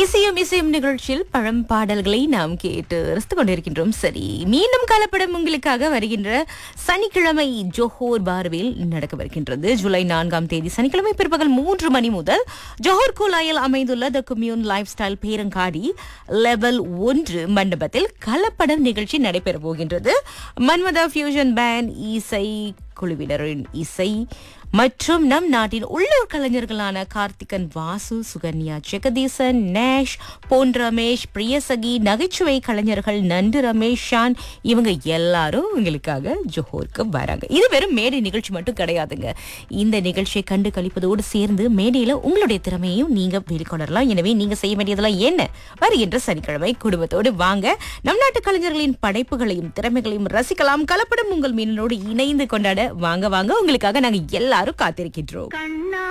இசையும் இசையும் நிகழ்ச்சியில் பழம் பாடல்களை நாம் கேட்டு ரசித்துக் கொண்டிருக்கின்றோம் சரி மீண்டும் கலப்படம் உங்களுக்காக வருகின்ற சனிக்கிழமை ஜோஹோர் பார்வில் நடக்கவிருக்கின்றது ஜூலை நான்காம் தேதி சனிக்கிழமை பிற்பகல் மூன்று மணி முதல் ஜோஹர் குலாயில் அமைந்துள்ள த கம்யூன் லைஃப் ஸ்டைல் பேரங்காடி லெவல் ஒன்று மண்டபத்தில் கலப்படம் நிகழ்ச்சி நடைபெற போகின்றது மன்மதா ஃபியூஷன் பேண்ட் இசை குழுவினரின் இசை மற்றும் நம் நாட்டின் உள்ளூர் கலைஞர்களான கார்த்திகன் வாசு சுகன்யா ஜெகதீசன் நேஷ் பொன் ரமேஷ் பிரியசகி நகைச்சுவை கலைஞர்கள் நண்டு ரமேஷ் ஷான் இவங்க எல்லாரும் உங்களுக்காக ஜோஹோருக்கு வராங்க இது வெறும் மேடை நிகழ்ச்சி மட்டும் கிடையாதுங்க இந்த நிகழ்ச்சியை கண்டு கழிப்பதோடு சேர்ந்து மேடையில உங்களுடைய திறமையையும் நீங்க வெளிக்கொணரலாம் எனவே நீங்க செய்ய வேண்டியதெல்லாம் என்ன வருகின்ற சனிக்கிழமை குடும்பத்தோடு வாங்க நம் நாட்டு கலைஞர்களின் படைப்புகளையும் திறமைகளையும் ரசிக்கலாம் கலப்படம் உங்கள் மீனோடு இணைந்து கொண்டாட வாங்க வாங்க உங்களுக்காக நாங்க எல்லாரும் காத்திருக்கின்றோம் கண்ணா